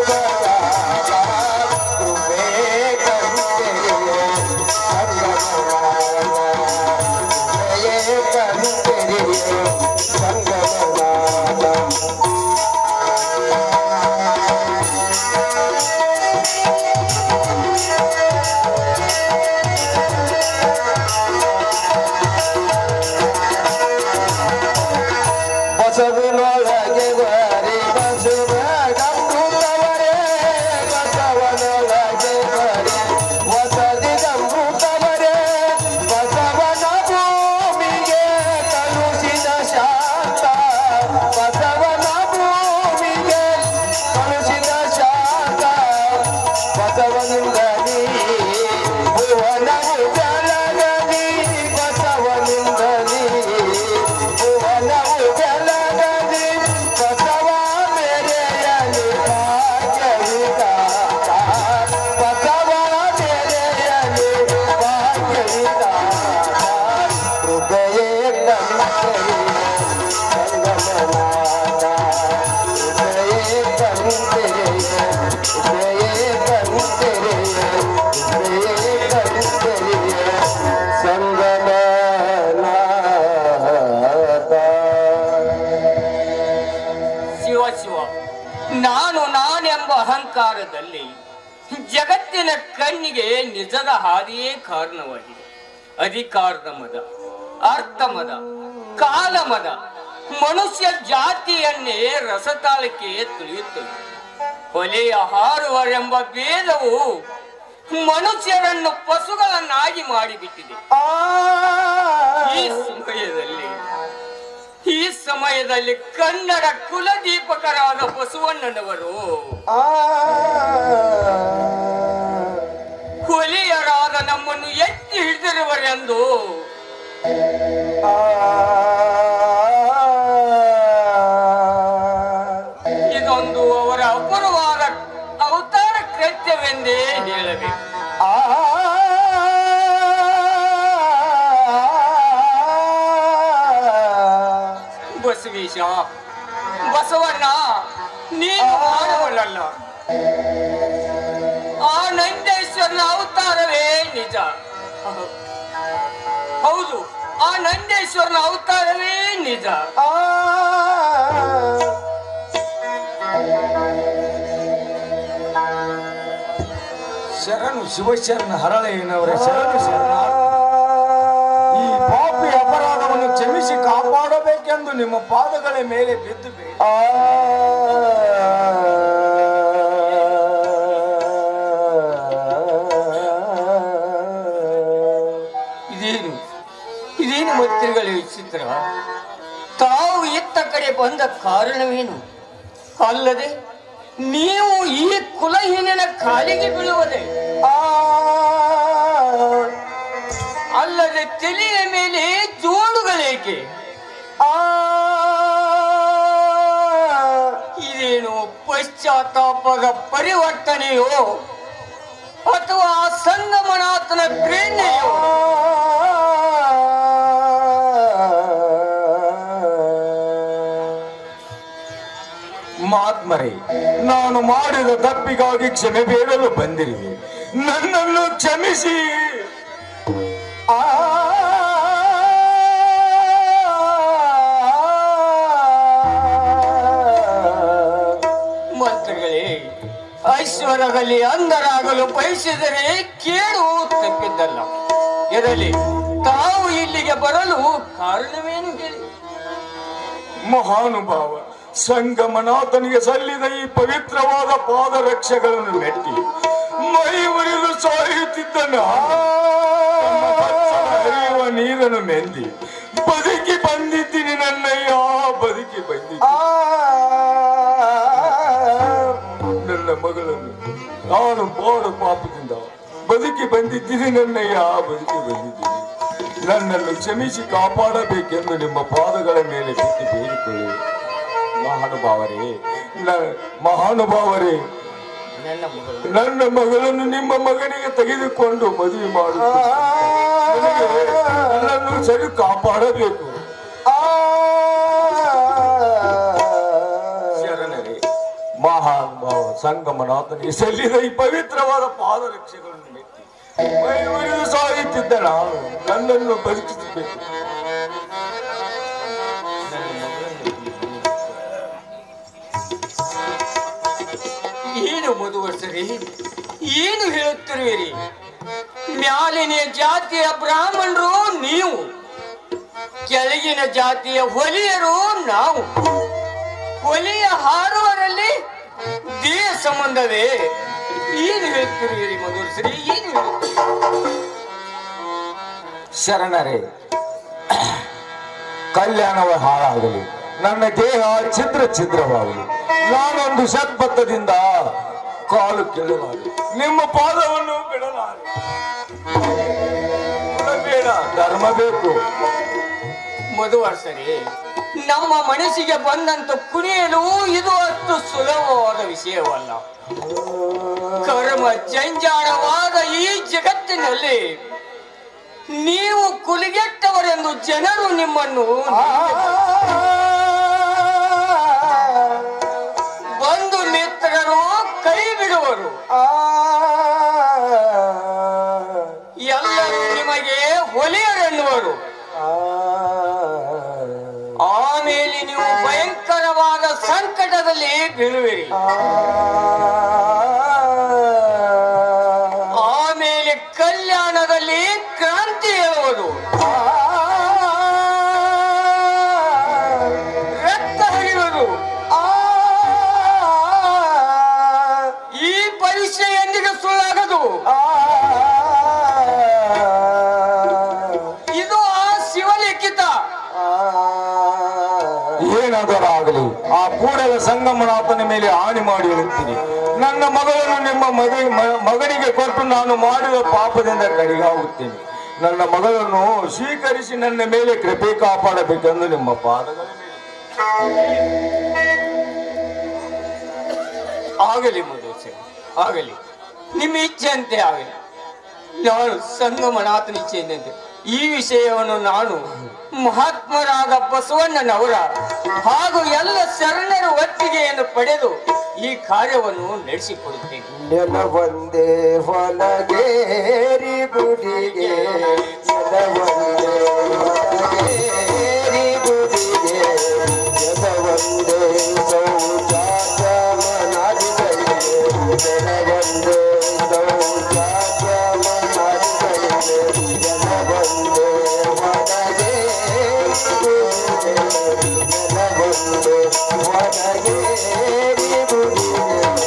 ಬಸವನೊಳಗೆ ಬರಿ ಬಸವ ಗಂಬುತವರೇ ಬಸವನೊಳಗೆ ಬರಿ ವಸದಿ ಗಂಬುತವರೇ ಬಸವನ ಭೂಮಿಗೆ ಕಳುಹಿಸಿದ ಶಾಂತ ಬಸವನ ಭೂಮಿಗೆ ಕಳುಹಿಸಿದ ಶಾಂತ ಬಸವನಿಂದ ನೀ ಭುವನವು ಬೆಳಗಲಿ ಬಸವನಿಂದ ನೀ ಭುವನವು ಬೆಳಗಲಿ ಬಸವ ಮೇರೆಯಲಿ ಭಾಗ್ಯವಿದ ಬಸವ ಮೇರೆಯಲಿ ಭಾಗ್ಯವಿದ ಹೃದಯೇ ಕಂದರಿ ಸಂಗಮನಾದ ಹೃದಯೇ ಕಂದರಿ ಹೃದಯೇ ಕಂದರಿ ಹೃದಯೇ ಕಂದರಿ ಸಂಗಮನಾದ ಶಿವ ಶಿವ ನಾನು ನಾನೆಂಬ ಅಹಂಕಾರದಲ್ಲಿ ಜಗತ್ತಿನ ಕಣ್ಣಿಗೆ ನಿಜದ ಹಾದಿಯೇ ಕಾರಣವಾಗಿದೆ ಅಧಿಕಾರದ ಮದ ಅರ್ಥಮದ ಕಾಲಮದ ಮನುಷ್ಯ ಜಾತಿಯನ್ನೇ ರಸತಾಳಕ್ಕೆ ತುಳಿಯುತ್ತದೆ ಕೊಲೆಯ ಹಾರುವರೆಂಬ ಭೇದವು ಮನುಷ್ಯರನ್ನು ಪಶುಗಳನ್ನಾಗಿ ಮಾಡಿಬಿಟ್ಟಿದೆ ಈ ಸಮಯದಲ್ಲಿ ಈ ಸಮಯದಲ್ಲಿ ಕನ್ನಡ ಕುಲದೀಪಕರಾದ ಬಸವಣ್ಣನವರು ಹುಲಿಯರಾದ ನಮ್ಮನ್ನು ಎತ್ತಿ ಹಿಡಿದಿರುವರೆಂದು ಇದೊಂದು ಅವರ ಅಪರವಾದ ಅವತಾರ ಕೃತ್ಯವೆಂದೇ ಹೇಳಬೇಕು ಬಸವೇಶ ಬಸವಣ್ಣ ನೀನು ಮಾನವನಲ್ಲ ಆ ನಂದೇಶ್ವರನ ಅವತಾರವೇ ನಿಜ ಹೌದು ಆ ನಂದೇಶ್ವರನ ಅವತಾರವೇ ನಿಜ ಶರಣು ಶಿವಶರಣ ಹರಳೆಯನವರ ಶರಣು ಶರಣ ಈ ಪಾಪಿ ಅಪರಾಧವನ್ನು ಕ್ಷಮಿಸಿ ಕಾಪಾಡಬೇಕೆಂದು ನಿಮ್ಮ ಪಾದಗಳ ಮೇಲೆ ಬಿದ್ದು ಬೇಡಿ ಇದೇನು ಇದೇನು ಮಂತ್ರಿಗಳ ವಿಚಿತ್ರ ತಾವು ಇತ್ತ ಕಡೆ ಬಂದ ಕಾರಣವೇನು ಅಲ್ಲದೆ ನೀವು ಈ ಕುಲಹೀನನ ಕಾಲಿಗೆ ಬೀಳುವುದೇ ಅಲ್ಲದೆ ತಲೆಯ ಮೇಲೆ ಜೋಡುಗಳೇಕೆ ಇದೇನು ಪಶ್ಚಾತ್ತಾಪದ ಪರಿವರ್ತನೆಯೋ ಅಥವಾ ಸಂಗಮನಾಥನ ಪ್ರೇರಣೆಯೋ ಮಾತ್ಮರೇ ನಾನು ಮಾಡಿದ ತಪ್ಪಿಗಾಗಿ ಕ್ಷಮೆ ಬೇಡಲು ಬಂದಿರುವೆ ನನ್ನನ್ನು ಕ್ಷಮಿಸಿ ಆ ಮಂತ್ರಿಗಳೇ ಐಶ್ವರ್ಯದಲ್ಲಿ ಅಂಧರಾಗಲು ಬಯಸಿದರೆ ಕೇಳು ತಪ್ಪಿದ್ದಲ್ಲ ಇರಲಿ ತಾವು ಇಲ್ಲಿಗೆ ಬರಲು ಕಾರಣವೇನು ಹೇಳಿ ಮಹಾನುಭಾವ ಸಂಗಮನಾಥನಿಗೆ ಸಲ್ಲಿದ ಈ ಪವಿತ್ರವಾದ ಪಾದರಕ್ಷೆಗಳನ್ನು ಮೆಟ್ಟಿ ಮೈ ಮುರಿದು ಸಾಯುತ್ತಿದ್ದ ನಾನು ತಮ್ಮ ಬಚ್ಚಲ ಹರಿಯುವ ನೀರನ್ನು ಮೆಂದಿ ಬದುಕಿ ಬಂದಿದ್ದೀನಿ ನನ್ನಯ್ಯ ಬದುಕಿ ಬಂದಿದ್ದೀನಿ ನನ್ನ ಮಗಳನ್ನು ನಾನು ಬಾಡು ಪಾಪದಿಂದ ಬದುಕಿ ಬಂದಿದ್ದೀನಿ ನನ್ನಯ್ಯ ಬದುಕಿ ಬಂದಿದ್ದೀನಿ ನನ್ನನ್ನು ಕ್ಷಮಿಸಿ ಕಾಪಾಡಬೇಕೆಂದು ನಿಮ್ಮ ಪಾದಗಳ ಮೇಲೆ ಬಿದ್ದು ಬೇಡಿಕೊಳ್ಳಿ ಮಹಾನುಭಾವರೇ ನ- ಮಹಾನುಭಾವರೇ ನನ್ನ ಮಗಳು ನನ್ನ ಮಗಳನ್ನು ನಿಮ್ಮ ಮಗನಿಗೆ ತೆಗೆದುಕೊಂಡು ಮದುವೆ ಮಾಡು ನನ್ನನ್ನು ಸರಿ ಕಾಪಾಡಬೇಕು ಶರಣರೇ ಮಹಾನ್ ತಾವು ಸಂಗಮನಾಥನಿಗೆ ಸಲ್ಲಿದ ಈ ಪವಿತ್ರವಾದ ಪಾದರಕ್ಷೆಗಳನ್ನು ಮೆತ್ತಿ ಮೈ ಮುರಿದು ಸಾಯುತ್ತಿದ್ದ ನಾನು ನನ್ನನ್ನು ಬದುಕಿಸಬೇಕು ಏನು ಮಧುವರ್ಸರಿ ಏನು ಹೇಳುತ್ತಿರುವಿರಿ ಮ್ಯಾಲಿನ ಜಾತಿಯ ಬ್ರಾಹ್ಮಣರು ನೀವು ಕೆಳಗಿನ ಜಾತಿಯ ಹೊಲಿಯರು ನಾವು ಹೊಲಿಯ ಹಾರುವರಲ್ಲಿ ದೇಹ ಸಂಬಂಧವೇ ಏನು ಹೇಳುತ್ತಿರುವಿರಿ ಮಧುವರ್ಸರಿ ಏನು ಹೇಳುತ್ತೀರಿ ಶರಣರೇ ಕಲ್ಯಾಣವ ಹಾಳಾಗಲಿ ನನ್ನ ದೇಹ ಛಿದ್ರ ಛಿದ್ರವಾಗಲಿ ನಾನೊಂದು ಸದ್ಬದ್ಧದಿಂದ ಕಾಲು ಕೆಳಲಾರೆ ನಿಮ್ಮ ಪಾದವನ್ನು ಬಿಡಲಾರೆ ಬೇಡ ಧರ್ಮ ಬೇಕು ಮಧುವರ್ಸರಿ ನಮ್ಮ ಮನಸ್ಸಿಗೆ ಬಂದಂತ ಕುಣಿಯಲು ಇದು ಅಷ್ಟು ಸುಲಭವಾದ ವಿಷಯವಲ್ಲ ಕರ್ಮ ಜಂಜಾಳವಾದ ಈ ಜಗತ್ತಿನಲ್ಲಿ ನೀವು ಕುಲಿಗೆಟ್ಟವರೆಂದು ಜನರು ನಿಮ್ಮನ್ನು ಬಂಧು ಮಿತ್ರರು ಕೈ ಬಿಡುವರು ಎಲ್ಲರೂ ನಿಮಗೆ ಹೊಲಿಯರೆನ್ನುವರು ಆಮೇಲೆ ನೀವು ಭಯಂಕರವಾದ ಸಂಕಟದಲ್ಲಿ ಬೀಳುವಿರಿ ಆಮೇಲೆ ಕಲ್ಯಾಣದಲ್ಲಿ ಕ್ರಾಂತಿ ಹೇಳುವುದು ರಕ್ತ ಹರಿಯುವುದು ಈ ಪರೀಕ್ಷೆ ಎಂದಿಗೆ ಸುಳ್ಳಾಗದು ಇದು ಆ ಶಿವಲಿಖಿತ ಏನಾದರಾಗಲಿ ಆ ಕೂಡಲ ಸಂಗಮನಾಥನ ಮೇಲೆ ಆಣಿ ಮಾಡಿ ಹೇಳುತ್ತೀನಿ ನನ್ನ ಮಗಳನ್ನು ನಿಮ್ಮ ಮಗ ಮ- ಮಗನಿಗೆ ಕೊಟ್ಟು ನಾನು ಮಾಡಿದ ಪಾಪದಿಂದ ಕಡಿಗಾಗುತ್ತೇನೆ ನನ್ನ ಮಗಳನ್ನು ಸ್ವೀಕರಿಸಿ ನನ್ನ ಮೇಲೆ ಕೃಪೆ ಕಾಪಾಡಬೇಕೆಂದು ನಿಮ್ಮ ಪಾದಗಳ ಮೇಲೆ ಆಗಲಿ ಮಧುಸೆ ಆಗಲಿ ನಿಮ್ಮ ಇಚ್ಛೆಯಂತೆ ಆಗಲಿ ನಾನು ಸಂಗಮನಾಥನ ಇಚ್ಛೆಯಂತೆ ಈ ವಿಷಯವನ್ನು ನಾನು ಮಹಾತ್ಮರಾದ ಬಸವಣ್ಣನವರ ಹಾಗೂ ಎಲ್ಲ ಶರಣರ ಒತ್ತಿಗೆಯನ್ನು ಪಡೆದು ಈ ಕಾರ್ಯವನ್ನು ನಡೆಸಿಕೊಡುತ್ತೇನೆ ನೆಲವೊಂದೇ ಹೊಲಗೇರಿ ಗುಡಿಗೆ ನೆಲವೊಂದೇ ಹೊಲಗೇರಿ ಗುಡಿಗೆ ನೆಲವೊಂದೇ ಶೌಚಾಚ ಮನಾದಿಗಳಿಗೆ ನೆಲವೊಂದೇ ಶೌಚಾಚ ಮನಾದಿಗಳಿಗೆ ನೆಲವೊಂದೇ ಹೊಲಗೇರಿ ಗುಡಿಗೆ ನೆಲವೊಂದೇ ಹೊಲಗೇರಿ ಗುಡಿಗೆ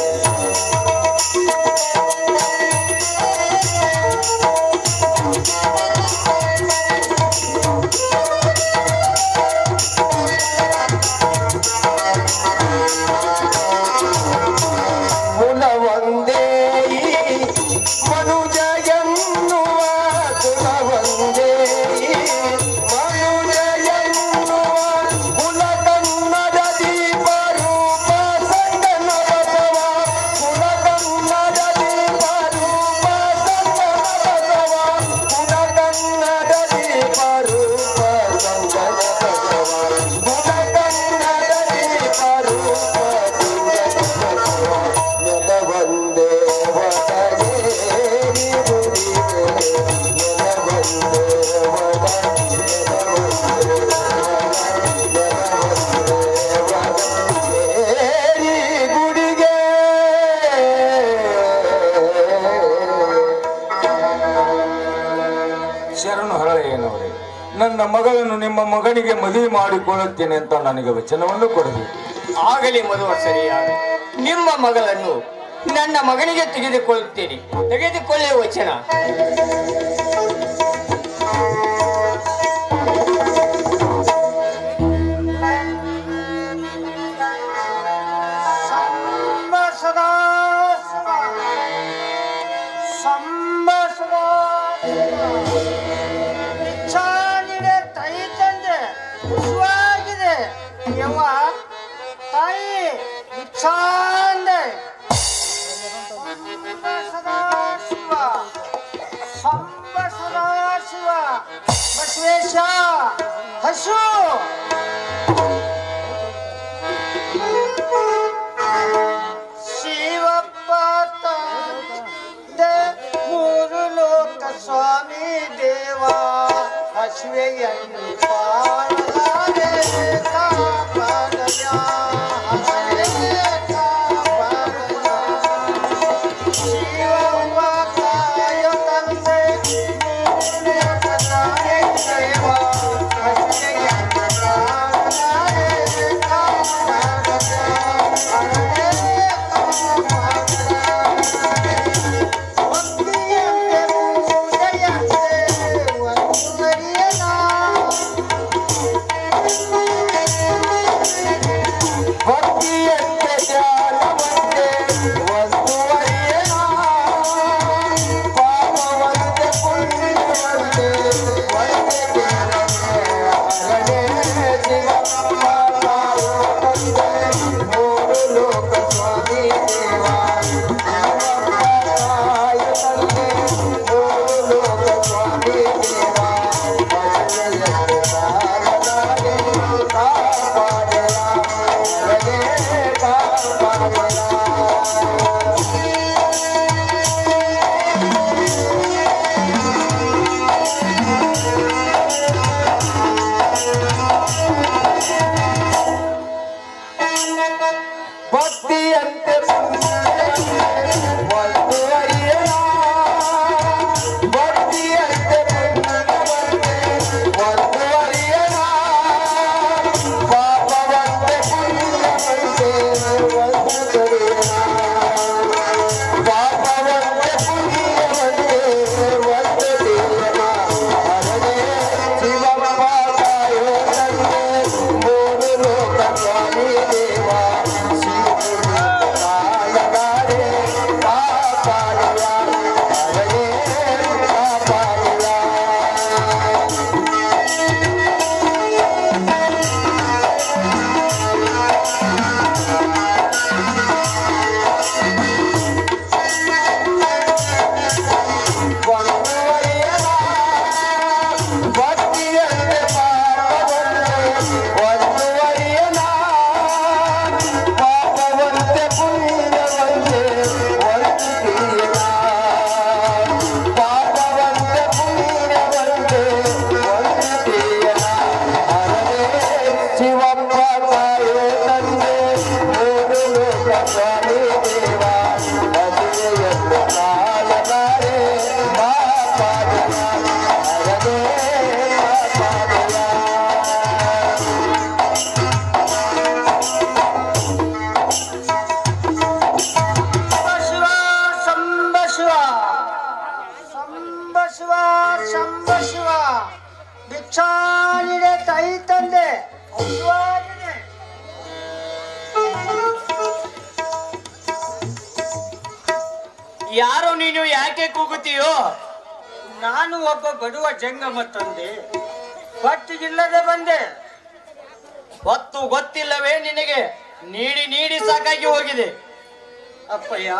ಕುಲವೊಂದೇ ಈ ಮನುಜ ಎನ್ನುವ ಕುಲವೊಂದೇ ಈ ಮನುಜ ಎನ್ನುವ ಕುಲ ಕನ್ನಡ ದೀಪ ರೂಪ ಸಂಗನ ಬಸವ ಕುಲ ಕನ್ನಡ ದೀಪ ರೂಪ ಸಂಗನ ಬಸವ ಕುಲ ಕನ್ನಡ ದೀಪ ರೂಪ ಸಂಗನ ಬಸವ ಕುಲ ಕನ್ನಡ ದೀಪ ರೂಪ ಸಂಗನ ಬಸವ ನೆಲವೊಂದೇ ಹೊರಗೇರಿ ಗುಡಿಗೆ ನೆಲವೊಂದೇ ಹೊರಗೇರಿ ಗುಡಿಗೆ ಶರಣು ಹರಳೆಯನವರೇ ನನ್ನ ಮಗಳನ್ನು ನಿಮ್ಮ ಮಗನಿಗೆ ಮದುವೆ ಮಾಡಿಕೊಳ್ಳುತ್ತೇನೆ ಅಂತ ನನಗೆ ವಚನವನ್ನು ಕೊಡಬೇಕು ಆಗಲಿ ಮದುವೆ ಸರಿಯಾಗಿ ನಿಮ್ಮ ಮಗಳನ್ನು ನನ್ನ ಮಗನಿಗೆ ತೆಗೆದುಕೊಳ್ಳುತ್ತೇನೆ ತೆಗೆದುಕೊಳ್ಳಿ ವಚನ ಸಂಬ ಸದಾ ಶಿವ. ಸಂಬ ಸದಾ ಶಿವ. ಭಿಕ್ಷಾನಿಡೆ ತಾಯಿ ತಂದೆ ಖುಷಿಯಾಗಿದೆ ಯವ್ವ ತಾಯಿ ಭಿಕ್ಷಾಂದೆ ಸಂಬ ಸದಾ ಶಿವ ಸಂಬ ಸದಾ ಶಿವ ಶಿವೆಯನ್ನು ಪಾಡಲಾರೆ ಕಾಪಾಡಯ ಹರೇ ಕಾಪಾಡಯ ಶಿವವ್ವ ಕಾಯ ತಂದೆ ಮೂಲೆಯದಾನೆ ದೇವ ಹಸಿಗೆಯನ್ನು ಕಾಡಲಾರೆ ಕಾಪಾಡಯ ಹರೇ ಕಾಪಾಡಯ ಭಕ್ತಿಯಂತೆ ಪೂಜೆಯಂತೆ ಒಂದುವರಿಯನ ಭಕ್ತಿಯಂತೆ ಧ್ಯಾನವಂತೆ ಒಂದುವರಿಯನ ಪಾಪವಂತೆ ಪುಣ್ಯವಂತೆ ಒಂದೇ ಹರೇ ಶಿವಪ್ಪ ತಾಯೋ ತಂದೆ ಮೂರು ಲೋಕ ಸ್ವಾಮಿ ದೇವ ಶಿವಪ್ಪ ತಾಯ ತಂದೆ ಮೂರು ಲೋಕ ಸ್ವಾಮಿ ದೇವ ಭಜನೆಯಂತೆ ಸಾರದಾಗೆ ಕಾಪಾಡಲ ಹರೇ ಕಾಪಾಡಲ ಭಕ್ತಿಯಂತೆ ಒಂದು ಅರಿಯಣ ಭಕ್ತಿಯಂತೆ ಪುಣ್ಯವಂತೆ ಒಂದು ಅರಿಯಣ ಪಾಪವಂತೆ ಪುಣ್ಯವಂತೆ ಒಂದು ಕರಿಯಣ ಪಾಪವಂತೆ ಪುಣ್ಯವಂತೆ ಒಂದು ದೇವನ ಹರೇ ಶಿವಪ್ಪ ತಾಯೋ ತಂದೆ ಮೂರು ಲೋಕ ಸ್ವಾಮಿ ದೇವ ಶಿವನಾಯಕರೇ ಕಾಪಾಡಲ ಹರೇ ಕಾಪಾಡಲ ಒಂದುವರಿಯನ ಭಕ್ತಿಯಂತೆ ಪಾಪವಂತೆ ಒಂದುವರಿಯನ ಪಾಪವಂತೆ ಪುಣ್ಯವಂತೆ ಒಂದು ಕಿರಿಯನ ಪಾಪವಂತೆ ಪುಣ್ಯವಂತೆ ಒಂದು ಕಿರಿಯನ ಹರೇ ಶಿವಪ್ಪ ತಾಯೋ ತಂದೆ ಮೂರು ಲೋಕ ಸ್ವಾಮಿ ದೇವ ಮದುವೆಯನ್ನು ಕಾಲಗಾರೆ ಕಾಪಾಡಲ ಹರೇ ಕಾಪಾಡಲ ಶಿವ ಶಂಭ ಶಿವ ಶಂಭ ಶಿವ ಶಂಭ ಶಿವ ಭಿಕ್ಷಾನಿಡೆ ಕೈ ತಂದೆ ಹಸುವಾಗಿದೆ. ಯಾರೋ ನೀನು ಯಾಕೆ ಕೂಗುತ್ತೀಯೋ ನಾನು ಒಬ್ಬ ಬಡುವ ಜಂಗಮ ತಂದೆ ಹೊಟ್ಟಿಗಿಲ್ಲದೆ ಬಂದೆ ಹೊತ್ತು ಗೊತ್ತಿಲ್ಲವೇ ನಿನಗೆ ನೀಡಿ ನೀಡಿ ಸಾಕಾಗಿ ಹೋಗಿದೆ ಅಪ್ಪಯ್ಯ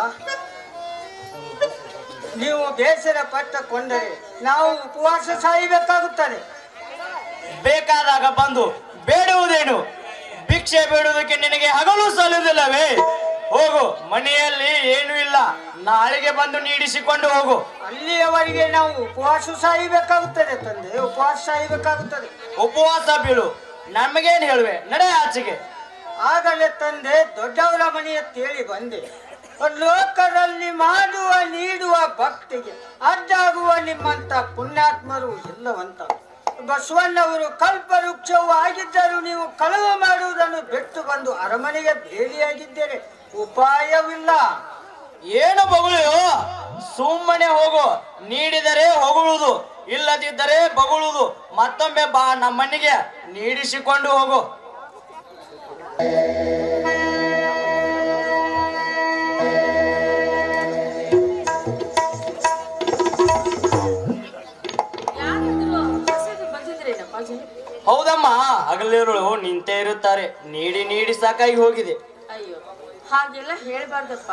ನೀವು ಬೇಸರ ಪಟ್ಟ ಕೊಂಡರೆ ನಾವು ಉಪವಾಸ ಸಾಯಬೇಕಾಗುತ್ತದೆ ಬೇಕಾದಾಗ ಬಂದು ಬೇಡುವುದೇನು ಭಿಕ್ಷೆ ಬೇಡುವುದಕ್ಕೆ ನಿನಗೆ ಹಗಲು ಸಲ್ಲುವುದಿಲ್ಲವೇ ಹೋಗು ಮನೆಯಲ್ಲಿ ಏನೂ ಇಲ್ಲ ನಾಳೆಗೆ ಬಂದು ನೀಡಿಸಿಕೊಂಡು ಹೋಗು ಅಲ್ಲಿಯವರೆಗೆ ನಾವು ಉಪವಾಸ ಸಾಯಬೇಕಾಗುತ್ತದೆ ತಂದೆ ಉಪವಾಸ ಸಾಯಬೇಕಾಗುತ್ತದೆ ಉಪವಾಸ ಬೀಳು ನಮಗೇನು ಹೇಳುವೆ ನಡೆ ಆಚೆಗೆ ಆಗಲೇ ತಂದೆ ದೊಡ್ಡವರ ಮನೆಯ ತೇಳಿ ಬಂದೆ ಲೋಕದಲ್ಲಿ ಮಾಡುವ ನೀಡುವ ಭಕ್ತಿಗೆ ಅಡ್ಡಾಗುವ ನಿಮ್ಮಂತ ಪುಣ್ಯಾತ್ಮರು ಇಲ್ಲವಂತ ಬಸವಣ್ಣವರು ಕಲ್ಪವೃಕ್ಷವು ಆಗಿದ್ದರೂ ನೀವು ಕಳವು ಮಾಡುವುದನ್ನು ಬಿಟ್ಟು ಬಂದು ಅರಮನೆಗೆ ಬೇಲಿಯಾಗಿದ್ದೇನೆ ಉಪಾಯವಿಲ್ಲ ಏನು ಬಗುಳೆಯೋ ಸುಮ್ಮನೆ ಹೋಗು ನೀಡಿದರೆ ಹೊಗಳುವುದು ಇಲ್ಲದಿದ್ದರೆ ಬಗುಳುವುದು ಮತ್ತೊಮ್ಮೆ ಬಾ ನಮ್ಮನಿಗೆ ನೀಡಿಸಿಕೊಂಡು ಹೋಗು ಯಾರಾದ್ರೂ ಹೊಸದು ಬಂದಿದ್ರೇನಪ್ಪ ಜನ ಹೌದಮ್ಮ ಹಗಲಿರುಳು ನಿಂತೇ ಇರುತ್ತಾರೆ ನೀಡಿ ನೀಡಿ ಸಾಕಾಗಿ ಹೋಗಿದೆ ಅಯ್ಯೋ ಹಾಗೆಲ್ಲ ಹೇಳ್ಬಾರ್ದಪ್ಪ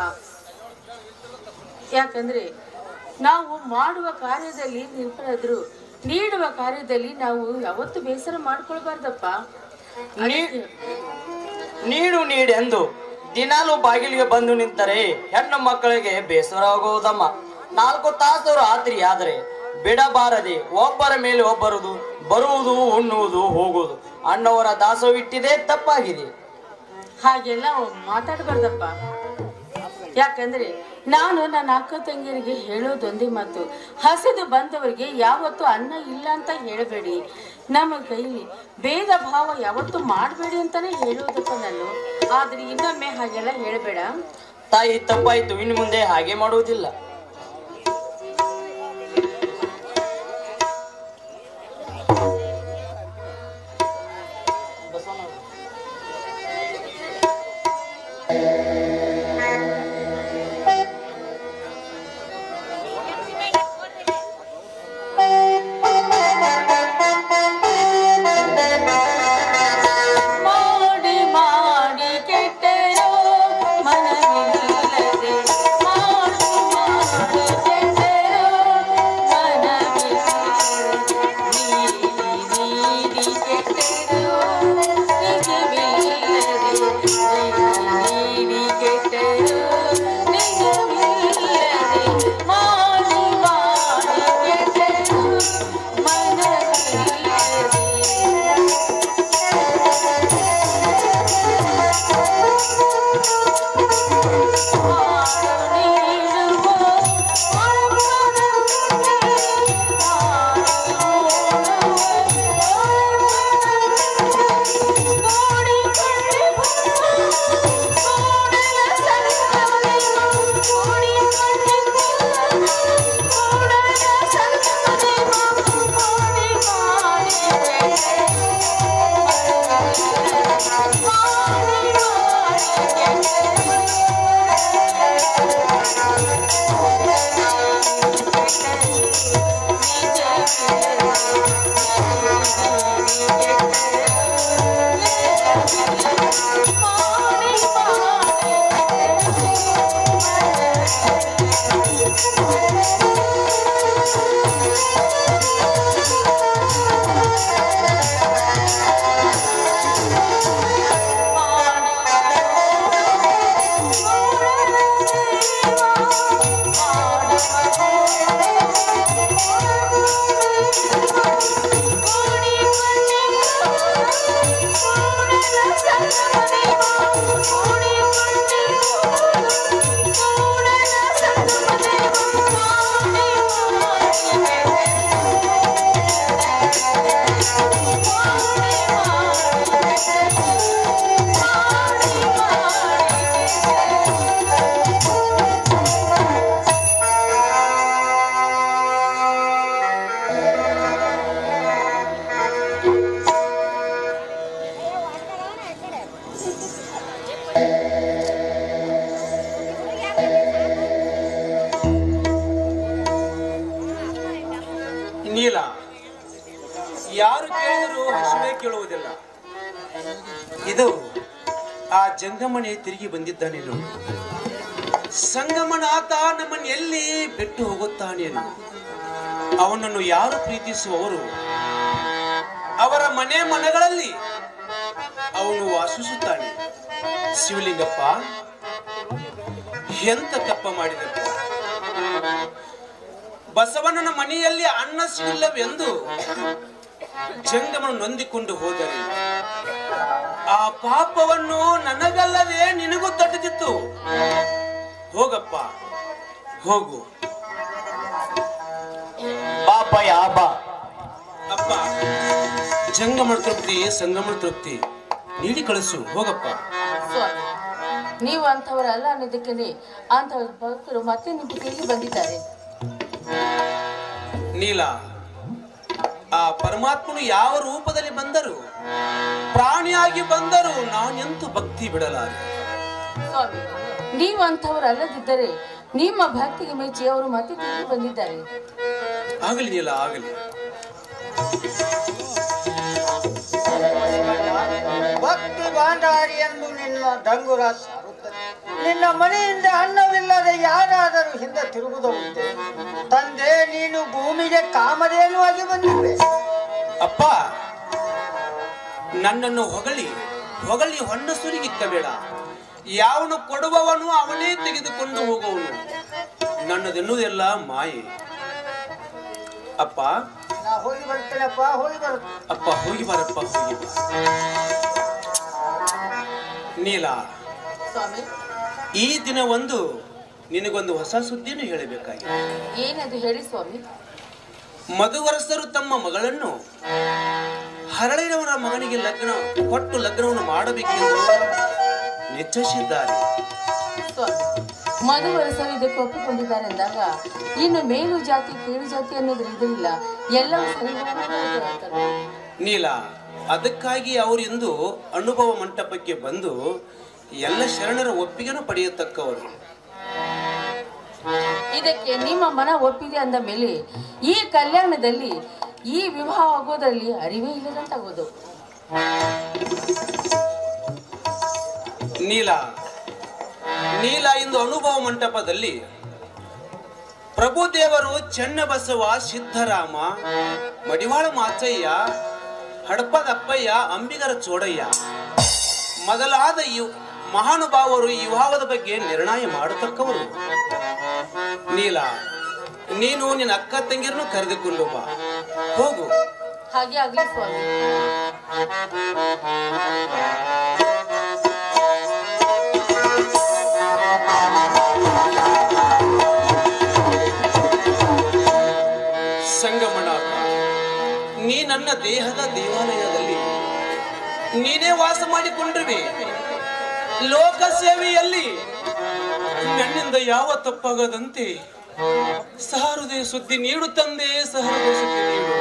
ಯಾಕಂದ್ರೆ ನಾವು ಮಾಡುವ ಕಾರ್ಯದಲ್ಲಿ ನಿರತರಾದ್ರು ನೀಡುವ ಕಾರ್ಯದಲ್ಲಿ ನಾವು ಯಾವತ್ತು ಬೇಸರ ಮಾಡ್ಕೊಳ್ಬಾರ್ದಪ್ಪ ನೀ- ನೀಡು ನೀಡಿ ಎಂದು ದಿನಾಲು ಬಾಗಿಲಿಗೆ ಬಂದು ನಿಂತರೆ ಹೆಣ್ಣು ಮಕ್ಕಳಿಗೆ ಬೇಸರವಾಗುವುದಮ್ಮ ನಾಲ್ಕು ತಾಸು ರಾತ್ರಿ ಆದರೆ ಬಿಡಬಾರದೆ ಒಬ್ಬರ ಮೇಲೆ ಒಬ್ಬರದು ಬರುವುದು ಉಣ್ಣುವುದು ಹೋಗುವುದು ಅಣ್ಣವರ ದಾಸವಿಟ್ಟಿದೆ ತಪ್ಪಾಗಿದೆ ಹಾಗೆಲ್ಲ ಮಾತಾಡಬಾರ್ದಪ್ಪ ಯಾಕಂದ್ರೆ ನಾನು ನನ್ನ ಅಕ್ಕ ತಂಗಿಯರಿಗೆ ಹೇಳೋದೊಂದೇ ಮಾತು ಹಸಿದು ಬಂದವರಿಗೆ ಯಾವತ್ತೂ ಅನ್ನ ಇಲ್ಲ ಅಂತ ಹೇಳಬೇಡಿ ನಮ್ಮ ಕೈಲಿ ಭೇದ ಭಾವ ಯಾವತ್ತೂ ಮಾಡಬೇಡಿ ಅಂತಾನೆ ಹೇಳೋದಪ್ಪ ನಾನು ಆದ್ರೆ ಇನ್ನೊಮ್ಮೆ ಹಾಗೆಲ್ಲ ಹೇಳಬೇಡ ತಾಯಿ ತಪ್ಪಾಯ್ತು ಇನ್ನು ಮುಂದೆ ಹಾಗೆ ಮಾಡುವುದಿಲ್ಲ ಮಾಡಿ ಮಾಡಿ ಕೆಟ್ಟರೋ ಮನವಿಲ್ಲದೆ ಮಾಡಿ ಮಾಡಿ ಕೆಟ್ಟರೋ ಮನವಿಲ್ಲದೆ ನೀಡಿ ನೀಡಿ ಕೆಟ್ಟರೋ ನಿಜವಿಲ್ಲದೆ ನೀಡಿ ಕೆಟ್ಟರೋ ನಿಜವಿಲ್ಲದೆ ಮಾಡಿ ಮಾಡಿ ಕೆಟ್ಟರೋ ಮನವಿಲ್ಲದೆ ನೀಲ ಯಾರು ಕೇಳಿದರೂ ಹಸುವೆ ಕೇಳುವುದಿಲ್ಲ ಇದು ಆ ಜಂಗಮಣಿ ತಿರುಗಿ ಬಂದಿದ್ದಾನೇನು ಸಂಗಮನಾಥ ನಮ್ಮನ್ನು ಎಲ್ಲಿ ಬಿಟ್ಟು ಹೋಗುತ್ತಾನೇನು ಅವನನ್ನು ಯಾರು ಪ್ರೀತಿಸುವವರು ಅವರ ಮನೆ ಮನಗಳಲ್ಲಿ ಅವನು ವಾಸಿಸುತ್ತಾನೆ ಶಿವಲಿಂಗಪ್ಪ ಎಂತ ತಪ್ಪ ಮಾಡಿದಪ್ಪ ಬಸವಣ್ಣನ ಮನೆಯಲ್ಲಿ ಅನ್ನ ಸಿಗಲ್ಲವೆಂದು ಜಂಗಮನು ನೊಂದಿಕೊಂಡು ಹೋದರೆ ಆ ಪಾಪವನ್ನು ನನಗಲ್ಲದೆ ನಿನಗೂ ತಟ್ಟದಿತ್ತು ಹೋಗಪ್ಪ ಹೋಗು ಪಾಪ ಯಾಪ ಅಪ್ಪ ಜಂಗಮನ ತೃಪ್ತಿ ಸಂಗಮನ ತೃಪ್ತಿ ನೀಡಿ ಕಳಿಸು ಹೋಗಪ್ಪ ಸ್ವಾಮಿ ನೀವು ಅಂಥವರಲ್ಲ ಅನ್ನೋದಕ್ಕೆ ಅಂಥ ಭಕ್ತರು ಮತ್ತೆ ನಿಮ್ಮ ಕೈಗೆ ಬಂದಿದ್ದಾರೆ ನೀಲ ಆ ಪರಮಾತ್ಮನು ಯಾವ ರೂಪದಲ್ಲಿ ಬಂದರು ಪ್ರಾಣಿಯಾಗಿ ಬಂದರು ನಾನೆಂತೂ ಭಕ್ತಿ ಬಿಡಲಾರೆ ಸ್ವಾಮಿ ನೀವು ಅಂಥವರಲ್ಲದಿದ್ದರೆ ನಿಮ್ಮ ಭಕ್ತಿಗೆ ಮೆಚ್ಚಿ ಅವರು ಮತ್ತೆ ತಿರುಗಿ ಬಂದಿದ್ದಾರೆ ಆಗಲಿ ನೀಲ ಆಗಲಿ ಭಕ್ತಿ ಬಾಂಡಾರಿ ಎಂದು ನಿನ್ನ ಡಂಗುರ ಸಾರುತ್ತದೆ ನಿನ್ನ ಮನೆಯಿಂದ ಅನ್ನವಿಲ್ಲದೆ ಯಾರಾದರೂ ಹಿಂದೆ ತಿರುಗುವುದು ಉಂಟೆ ತಂದೆ ನೀನು ಭೂಮಿಗೆ ಕಾಮಧೇನು ಆಗಿ ಬಂದಿರುವೆ ಅಪ್ಪ ನನ್ನನ್ನು ಹೊಗಳಿ ಹೊಗಳಿ ಹೊನ್ನ ಸುರಿಗಿಕ್ಕಬೇಡ ಯಾವನು ಕೊಡುವವನು ಅವನೇ ತೆಗೆದುಕೊಂಡು ಹೋಗುವನು ನನ್ನದೆನ್ನುವುದೆಲ್ಲ ಮಾಯೆ ಅಪ್ಪ ನಾ ಹೋಗಿ ಬರ್ತೇನಪ್ಪ ಹೋಗಿ ಬರ್ತೇನೆ ಅಪ್ಪ ಹೋಗಿ ಬಾರಪ್ಪ ಹೋಗಿ ಬಾ ನೀಲ ಸ್ವಾಮಿ ಈ ದಿನ ಒಂದು ನಿನಗೊಂದು ಹೊಸ ಸುದ್ದಿಯನ್ನು ಹೇಳಬೇಕಾಗಿದೆ ಏನದು ಹೇಳಿ ಸ್ವಾಮಿ ಮಧುವರಸರು ತಮ್ಮ ಮಗಳನ್ನು ಹರಳಿನವರ ಮಗನಿಗೆ ಲಗ್ನ ಕೊಟ್ಟು ಲಗ್ನವನ್ನು ಮಾಡಬೇಕೆಂದು ನಿಶ್ಚಯಿಸಿದ್ದಾರೆ ಸ್ವಾಮಿ ಮಧುವರಸರು ಇದಕ್ಕೆ ಒಪ್ಪಿಕೊಂಡಿದ್ದಾರೆ ಅಂದಾಗ ಇನ್ನು ಮೇಲು ಜಾತಿ ಕೀಳು ಜಾತಿ ಅನ್ನೋದು ಇರಲಿಲ್ಲ ಎಲ್ಲವೂ ಸರಿ ಹೋಗುತ್ತದೆ ಅಂತಾರೆ. ನೀಲ ಅದಕ್ಕಾಗಿ ಅವರಿಂದು ಅನುಭವ ಮಂಟಪಕ್ಕೆ ಬಂದು ಎಲ್ಲ ಶರಣರ ಒಪ್ಪಿಗೆಯನ್ನು ಪಡೆಯತಕ್ಕವರು ಇದಕ್ಕೆ ನಿಮ್ಮ ಮನ ಒಪ್ಪಿದೆ ಅಂದ ಮೇಲೆ ಈ ಕಲ್ಯಾಣದಲ್ಲಿ ಈ ವಿವಾಹ ಆಗೋದ್ರಲ್ಲಿ ಅರಿವೇ ಇಲ್ಲದಂತಾಗೋದು ನೀಲ ನೀಲ ಇಂದು ಅನುಭವ ಮಂಟಪದಲ್ಲಿ ಪ್ರಭುದೇವರು ಚೆನ್ನಬಸವ ಸಿದ್ದರಾಮ ಮಡಿವಾಳ ಮಾಚಯ್ಯ ಹಡಪದಪ್ಪಯ್ಯ ಅಂಬಿಗರ ಚೋಡಯ್ಯ ಮೊದಲಾದ ಇವ್ ಮಹಾನುಭಾವರು ಈ ವಿವಾಹದ ಬಗ್ಗೆ ನಿರ್ಣಯ ಮಾಡತಕ್ಕವರು ನೀಲ ನೀನು ನಿನ್ನ ಅಕ್ಕ ತಂಗಿರನ್ನು ಕರೆದುಕೊಂಡು ಬಾ ಹೋಗು ಹಾಗೆ ಆಗ್ಲಿ ಸ್ವಾಮಿ ಸಂಗಮನಾಥ ನೀ ನನ್ನ ದೇಹದ ದೇವಾಲಯದಲ್ಲಿ ನೀನೇ ವಾಸ ಮಾಡಿಕೊಂಡಿರುವೆ ಲೋಕ ಸೇವೆಯಲ್ಲಿ ನನ್ನಿಂದ ಯಾವ ತಪ್ಪಾಗದಂತೆ ಸಹೃದಯ ಸುದ್ದಿ ನೀಡು ತಂದೆ ಸಹೃದಯ ಸುದ್ದಿ ನೀಡು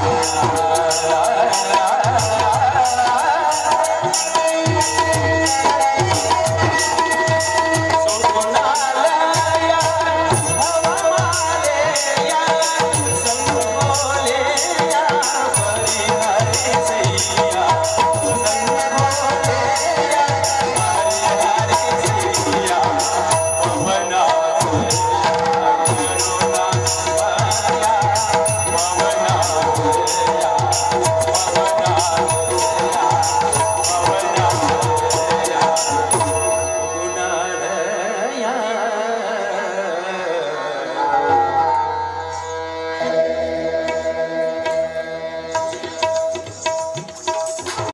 ಆ